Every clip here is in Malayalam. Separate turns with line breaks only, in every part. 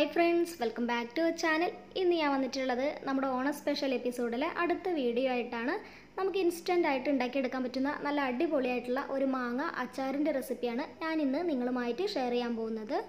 hi friends welcome back to channel ഇന്ന് ഞാൻ വന്നിട്ടുള്ളത് നമ്മുടെ ഓണം സ്പെഷ്യൽ എപ്പിസോഡിലെ അടുത്ത വീഡിയോ ആയിട്ടാണ് നമുക്ക് ഇൻസ്റ്റൻ്റ് ആയിട്ട് ഉണ്ടാക്കിയെടുക്കാൻ പറ്റുന്ന നല്ല അടിപൊളിയായിട്ടുള്ള ഒരു മാങ്ങ അച്ചാറിൻ്റെ റെസിപ്പിയാണ് ഞാൻ ഇന്ന് നിങ്ങളുമായിട്ട് ഷെയർ ചെയ്യാൻ പോകുന്നത്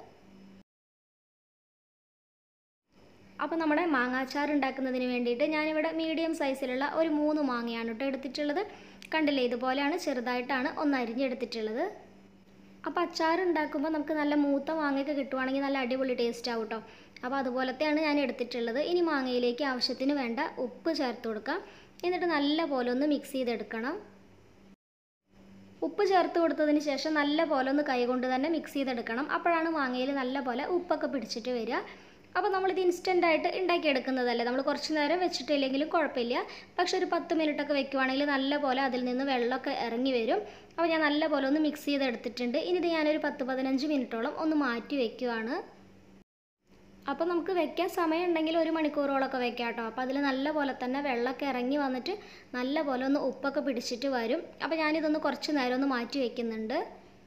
അപ്പോൾ നമ്മുടെ മാങ്ങ അച്ചാർ ഉണ്ടാക്കുന്നതിന് വേണ്ടിയിട്ട് ഞാനിവിടെ മീഡിയം സൈസിലുള്ള ഒരു മൂന്ന് മാങ്ങയാണ് കേട്ടോ എടുത്തിട്ടുള്ളത് കണ്ടില്ലേ ഇതുപോലെയാണ് ചെറുതായിട്ടാണ് ഒന്ന് അരിഞ്ഞെടുത്തിട്ടുള്ളത് അപ്പോൾ അച്ചാർ ഉണ്ടാക്കുമ്പോൾ നമുക്ക് നല്ല മൂത്ത മാങ്ങയൊക്കെ കിട്ടുവാണെങ്കിൽ നല്ല അടിപൊളി ടേസ്റ്റ് ആവും കേട്ടോ അപ്പോൾ അതുപോലത്തെയാണ് ഞാൻ എടുത്തിട്ടുള്ളത് ഇനി മാങ്ങയിലേക്ക് ആവശ്യത്തിന് വേണ്ട ഉപ്പ് ചേർത്ത് കൊടുക്കാം എന്നിട്ട് നല്ല പോലെ ഒന്ന് മിക്സ് ചെയ്തെടുക്കണം ഉപ്പ് ചേർത്ത് കൊടുത്തതിന് ശേഷം നല്ല പോലെ ഒന്ന് കൈകൊണ്ട് തന്നെ മിക്സ് ചെയ്തെടുക്കണം അപ്പോഴാണ് മാങ്ങയിൽ നല്ല പോലെ ഉപ്പൊക്കെ പിടിച്ചിട്ട് വരിക അപ്പോൾ നമ്മളിത് ഇൻസ്റ്റൻ്റ് ആയിട്ട് ഉണ്ടാക്കിയെടുക്കുന്നതല്ലേ നമ്മൾ കുറച്ച് നേരം വെച്ചിട്ടില്ലെങ്കിലും കുഴപ്പമില്ല പക്ഷെ ഒരു പത്ത് മിനിറ്റൊക്കെ വെക്കുവാണെങ്കിൽ നല്ല പോലെ അതിൽ നിന്ന് വെള്ളമൊക്കെ ഇറങ്ങി വരും അപ്പോൾ ഞാൻ നല്ല പോലെ ഒന്ന് മിക്സ് ചെയ്തെടുത്തിട്ടുണ്ട് ഇനി ഇത് ഞാനൊരു പത്ത് പതിനഞ്ച് മിനിറ്റോളം ഒന്ന് മാറ്റി വെക്കുവാണ് അപ്പോൾ നമുക്ക് വെക്കാൻ സമയം ഉണ്ടെങ്കിൽ ഒരു മണിക്കൂറോളൊക്കെ വെക്കാം കേട്ടോ അപ്പോൾ അതിൽ നല്ല പോലെ തന്നെ വെള്ളമൊക്കെ ഇറങ്ങി വന്നിട്ട് നല്ല പോലെ ഒന്ന് ഉപ്പൊക്കെ പിടിച്ചിട്ട് വരും അപ്പോൾ ഞാനിതൊന്ന് കുറച്ച് നേരം ഒന്ന് മാറ്റി വെക്കുന്നുണ്ട്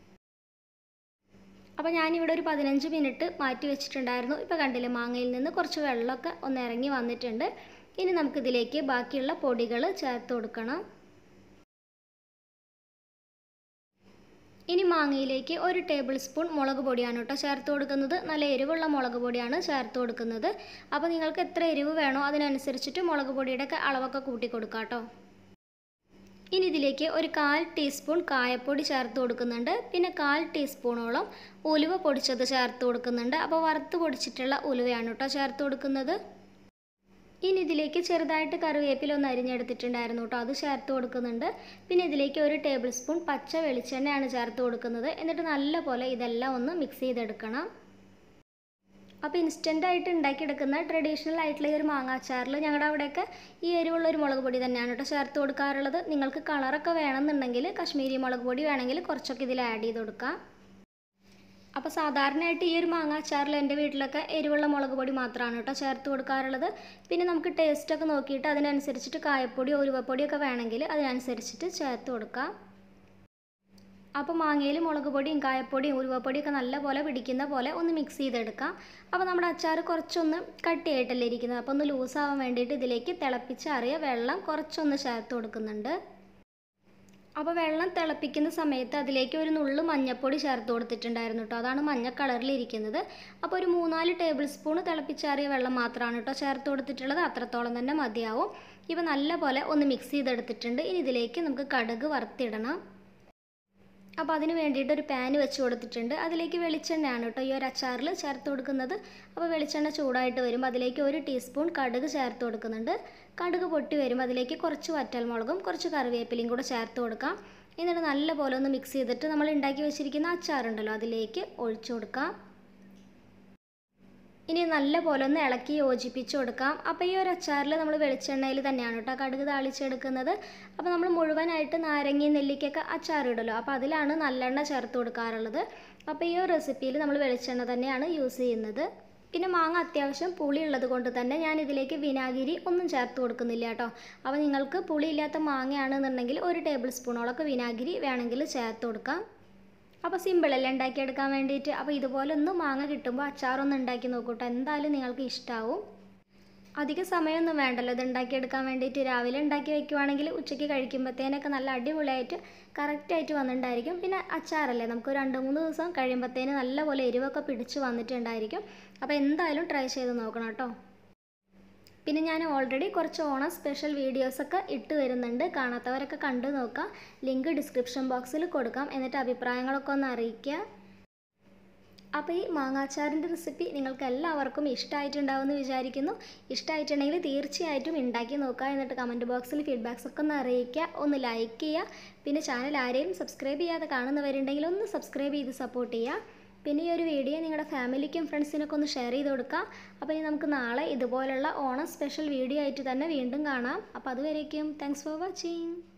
അപ്പോൾ ഞാനിവിടെ ഒരു പതിനഞ്ച് മിനിറ്റ് മാറ്റി വെച്ചിട്ടുണ്ടായിരുന്നു ഇപ്പോൾ കണ്ടില്ലേ മാങ്ങയിൽ നിന്ന് കുറച്ച് വെള്ളമൊക്കെ ഒന്ന് ഇറങ്ങി വന്നിട്ടുണ്ട് ഇനി നമുക്കിതിലേക്ക് ബാക്കിയുള്ള പൊടികൾ ചേർത്ത് കൊടുക്കണം ഇനി മാങ്ങയിലേക്ക് ഒരു ടേബിൾ സ്പൂൺ മുളക് പൊടിയാണ് കേട്ടോ ചേർത്ത് കൊടുക്കുന്നത് നല്ല എരിവുള്ള മുളക് പൊടിയാണ് ചേർത്ത് കൊടുക്കുന്നത് അപ്പോൾ നിങ്ങൾക്ക് എത്ര എരിവ് വേണോ അതിനനുസരിച്ചിട്ട് മുളക് പൊടിയുടെ ഒക്കെ അളവൊക്കെ കൂട്ടി കൊടുക്കാം കേട്ടോ ഇനി ഇതിലേക്ക് ഒരു കാൽ ടീസ്പൂൺ കായപ്പൊടി ചേർത്ത് കൊടുക്കുന്നുണ്ട് പിന്നെ കാൽ ടീസ്പൂണോളം ഉലുവ പൊടിച്ചത് ചേർത്ത് കൊടുക്കുന്നുണ്ട് അപ്പോൾ വറുത്ത് പൊടിച്ചിട്ടുള്ള ഉലുവയാണ് കേട്ടോ ചേർത്ത് കൊടുക്കുന്നത് ഇനി ഇതിലേക്ക് ചെറുതായിട്ട് കറിവേപ്പില ഒന്ന് അരിഞ്ഞെടുത്തിട്ടുണ്ടായിരുന്നു കേട്ടോ അത് ചേർത്ത് കൊടുക്കുന്നുണ്ട് പിന്നെ ഇതിലേക്ക് ഒരു ടേബിൾ സ്പൂൺ പച്ച വെളിച്ചെണ്ണയാണ് ചേർത്ത് കൊടുക്കുന്നത് എന്നിട്ട് നല്ല പോലെ ഇതെല്ലാം ഒന്ന് മിക്സ് ചെയ്തെടുക്കണം അപ്പോൾ ഇൻസ്റ്റൻ്റ് ആയിട്ട് ഉണ്ടാക്കിയെടുക്കുന്ന ട്രഡീഷണൽ ആയിട്ടുള്ള ഈ ഒരു മാങ്ങാച്ചാറിൽ ഞങ്ങളുടെ അവിടെയൊക്കെ ഈ എരിവുള്ള ഒരു മുളക് പൊടി തന്നെയാണ് കേട്ടോ ചേർത്ത് കൊടുക്കാറുള്ളത് നിങ്ങൾക്ക് കളറൊക്കെ വേണമെന്നുണ്ടെങ്കിൽ കശ്മീരി മുളക് പൊടി വേണമെങ്കിൽ കുറച്ചൊക്കെ ഇതിൽ ആഡ് ചെയ്ത് കൊടുക്കാം അപ്പോൾ സാധാരണയായിട്ട് ഈ ഒരു മാങ്ങാച്ചാറിൽ എൻ്റെ വീട്ടിലൊക്കെ എരിവുള്ള മുളക് പൊടി മാത്രമാണ് കേട്ടോ ചേർത്ത് കൊടുക്കാറുള്ളത് പിന്നെ നമുക്ക് ടേസ്റ്റൊക്കെ നോക്കിയിട്ട് അതിനനുസരിച്ചിട്ട് കായപ്പൊടി ഉലുവപ്പൊടിയൊക്കെ വേണമെങ്കിൽ അതിനനുസരിച്ചിട്ട് ചേർത്ത് കൊടുക്കാം അപ്പോൾ മാങ്ങയിൽ മുളക് പൊടിയും കായപ്പൊടിയും ഉരുവപ്പൊടിയൊക്കെ നല്ല പോലെ പിടിക്കുന്ന പോലെ ഒന്ന് മിക്സ് ചെയ്തെടുക്കാം അപ്പോൾ നമ്മുടെ അച്ചാർ കുറച്ചൊന്ന് കട്ടിയായിട്ടല്ലേ ഇരിക്കുന്നത് അപ്പോൾ ഒന്ന് ലൂസാവാൻ വേണ്ടിയിട്ട് ഇതിലേക്ക് തിളപ്പിച്ചാറിയ വെള്ളം കുറച്ചൊന്ന് ചേർത്ത് കൊടുക്കുന്നുണ്ട് അപ്പോൾ വെള്ളം തിളപ്പിക്കുന്ന സമയത്ത് അതിലേക്ക് ഒരു നുള്ളു മഞ്ഞൾപ്പൊടി ചേർത്ത് കൊടുത്തിട്ടുണ്ടായിരുന്നു കേട്ടോ അതാണ് മഞ്ഞ കളറിലിരിക്കുന്നത് അപ്പോൾ ഒരു മൂന്നാല് ടേബിൾ സ്പൂൺ തിളപ്പിച്ചാറിയ വെള്ളം മാത്രമാണ് കേട്ടോ ചേർത്ത് കൊടുത്തിട്ടുള്ളത് അത്രത്തോളം തന്നെ മതിയാവും ഇപ്പോൾ നല്ല പോലെ ഒന്ന് മിക്സ് ചെയ്തെടുത്തിട്ടുണ്ട് ഇനി ഇതിലേക്ക് നമുക്ക് കടുക് വറുത്തിടണം അപ്പോൾ അതിന് വേണ്ടിയിട്ട് ഒരു പാൻ വെച്ച് കൊടുത്തിട്ടുണ്ട് അതിലേക്ക് വെളിച്ചെണ്ണയാണ് കേട്ടോ ഈ ഒരു അച്ചാറിൽ ചേർത്ത് കൊടുക്കുന്നത് അപ്പോൾ വെളിച്ചെണ്ണ ചൂടായിട്ട് വരുമ്പോൾ അതിലേക്ക് ഒരു ടീസ്പൂൺ കടുക് ചേർത്ത് കൊടുക്കുന്നുണ്ട് കടുക് പൊട്ടി വരുമ്പോൾ അതിലേക്ക് കുറച്ച് വറ്റൽമുളകും കുറച്ച് കറിവേപ്പിലയും കൂടെ ചേർത്ത് കൊടുക്കാം എന്നിട്ട് നല്ല പോലെ ഒന്ന് മിക്സ് ചെയ്തിട്ട് നമ്മൾ ഉണ്ടാക്കി വെച്ചിരിക്കുന്ന അച്ചാറുണ്ടല്ലോ അതിലേക്ക് ഒഴിച്ചു കൊടുക്കാം ഇനി നല്ല പോലെ ഒന്ന് ഇളക്കി യോജിപ്പിച്ച് കൊടുക്കാം അപ്പോൾ ഈ ഒരു അച്ചാറിൽ നമ്മൾ വെളിച്ചെണ്ണയിൽ തന്നെയാണ് കേട്ടോ കടുക് താളിച്ചെടുക്കുന്നത് അപ്പോൾ നമ്മൾ മുഴുവനായിട്ട് നാരങ്ങി നെല്ലിക്കൊക്കെ അച്ചാറിടുമല്ലോ അപ്പോൾ അതിലാണ് നല്ലെണ്ണ ചേർത്ത് കൊടുക്കാറുള്ളത് അപ്പോൾ ഈ ഒരു റെസിപ്പിയിൽ നമ്മൾ വെളിച്ചെണ്ണ തന്നെയാണ് യൂസ് ചെയ്യുന്നത് പിന്നെ മാങ്ങ അത്യാവശ്യം പുളി ഉള്ളത് കൊണ്ട് തന്നെ ഞാൻ ഇതിലേക്ക് വിനാഗിരി ഒന്നും ചേർത്ത് കൊടുക്കുന്നില്ല കേട്ടോ അപ്പോൾ നിങ്ങൾക്ക് പുളി ഇല്ലാത്ത മാങ്ങയാണെന്നുണ്ടെങ്കിൽ ഒരു ടേബിൾ സ്പൂണോളൊക്കെ വിനാഗിരി വേണമെങ്കിൽ ചേർത്ത് കൊടുക്കാം അപ്പോൾ സിമ്പിളല്ലേ ഉണ്ടാക്കിയെടുക്കാൻ വേണ്ടിയിട്ട് അപ്പോൾ ഇതുപോലെ ഒന്ന് മാങ്ങ കിട്ടുമ്പോൾ അച്ചാറൊന്ന് ഉണ്ടാക്കി നോക്കൂട്ടോ എന്തായാലും നിങ്ങൾക്ക് ഇഷ്ടമാവും അധിക സമയമൊന്നും വേണ്ടല്ലോ ഇത് ഉണ്ടാക്കിയെടുക്കാൻ വേണ്ടിയിട്ട് രാവിലെ ഉണ്ടാക്കി വെക്കുവാണെങ്കിൽ ഉച്ചയ്ക്ക് കഴിക്കുമ്പോഴത്തേനൊക്കെ നല്ല അടിപൊളിയായിട്ട് കറക്റ്റായിട്ട് വന്നിട്ടുണ്ടായിരിക്കും പിന്നെ അച്ചാറല്ലേ നമുക്ക് രണ്ട് മൂന്ന് ദിവസം കഴിയുമ്പോഴത്തേന് നല്ലപോലെ എരിവൊക്കെ പിടിച്ച് വന്നിട്ടുണ്ടായിരിക്കും അപ്പോൾ എന്തായാലും ട്രൈ ചെയ്ത് നോക്കണം കേട്ടോ പിന്നെ ഞാൻ ഓൾറെഡി കുറച്ച് ഓണം സ്പെഷ്യൽ വീഡിയോസൊക്കെ ഇട്ട് വരുന്നുണ്ട് കാണാത്തവരൊക്കെ കണ്ടു നോക്കാം ലിങ്ക് ഡിസ്ക്രിപ്ഷൻ ബോക്സിൽ കൊടുക്കാം എന്നിട്ട് അഭിപ്രായങ്ങളൊക്കെ ഒന്ന് അറിയിക്കുക അപ്പോൾ ഈ മാങ്ങാച്ചാറിൻ്റെ റെസിപ്പി നിങ്ങൾക്ക് എല്ലാവർക്കും ഇഷ്ടമായിട്ടുണ്ടാവുമെന്ന് വിചാരിക്കുന്നു ഇഷ്ടമായിട്ടുണ്ടെങ്കിൽ തീർച്ചയായിട്ടും ഉണ്ടാക്കി നോക്കുക എന്നിട്ട് കമൻറ്റ് ബോക്സിൽ ഫീഡ്ബാക്സ് ഒക്കെ ഒന്ന് അറിയിക്കുക ഒന്ന് ലൈക്ക് ചെയ്യുക പിന്നെ ചാനൽ ആരെയും സബ്സ്ക്രൈബ് ചെയ്യാതെ കാണുന്നവരുണ്ടെങ്കിൽ ഒന്ന് സബ്സ്ക്രൈബ് ചെയ്ത് സപ്പോർട്ട് ചെയ്യുക പിന്നെ ഈ ഒരു വീഡിയോ നിങ്ങളുടെ ഫാമിലിക്കും ഫ്രണ്ട്സിനൊക്കെ ഒന്ന് ഷെയർ ചെയ്ത് കൊടുക്കുക അപ്പോൾ ഇനി നമുക്ക് നാളെ ഇതുപോലുള്ള ഓണം സ്പെഷ്യൽ വീഡിയോ ആയിട്ട് തന്നെ വീണ്ടും കാണാം അപ്പോൾ അതുവരേക്കും താങ്ക്സ് ഫോർ വാച്ചിങ്